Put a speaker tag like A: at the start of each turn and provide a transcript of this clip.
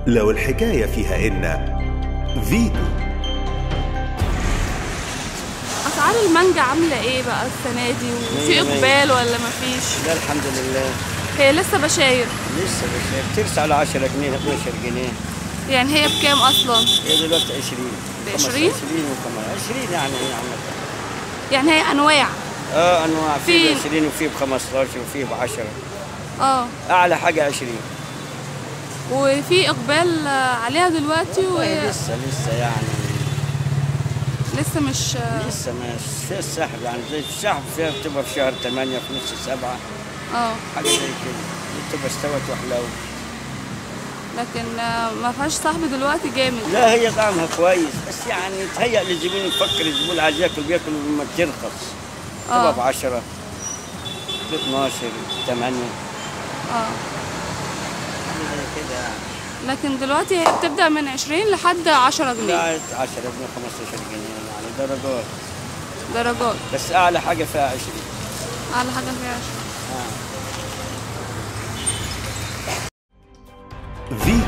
A: لو الحكاية فيها إن فيتو
B: اسعار المانجا عامله ايه بقى السنه دي وفي
C: مية مية.
B: اقبال ولا مفيش
C: لا الحمد لله
B: هي لسه بشاير
C: لسه بس بترسى على 10 جنيه 12 جنيه
B: يعني هي بكام اصلا
C: هي دلوقتي 20
B: ب
C: 20
B: 20
C: وكمان 20 يعني هي عامة
B: يعني هي انواع
C: اه انواع في ب
B: في-
C: 20 وفي ب 15 وفي ب 10
B: اه
C: اعلى حاجه 20
B: وفي اقبال آه، عليها دلوقتي
C: والله
B: وهي
C: لسه لسه يعني
B: لسه مش آه،
C: لسه ما فيها السحب يعني زي السحب فيها بتبقى في شهر 8 في نص 7
B: اه
C: حاجه زي كده بتبقى استوت وحلاوه
B: لكن آه، ما فيهاش صاحب دلوقتي جامد
C: لا هي طعمها كويس بس يعني تهيأ للزبون يفكر الزبون عايز ياكل بياكل لما ترخص تبقى ب
B: اه
C: 10 ب 12 8
B: اه
C: حاجه زي كده يعني
B: لكن دلوقتي هي بتبدا من 20 لحد 10 جنيه
C: لا 10 جنيه 15 جنيه يعني درجات
B: درجات
C: بس اعلى حاجه فيها 20
B: اعلى حاجه فيها 20
C: آه.
A: فيتو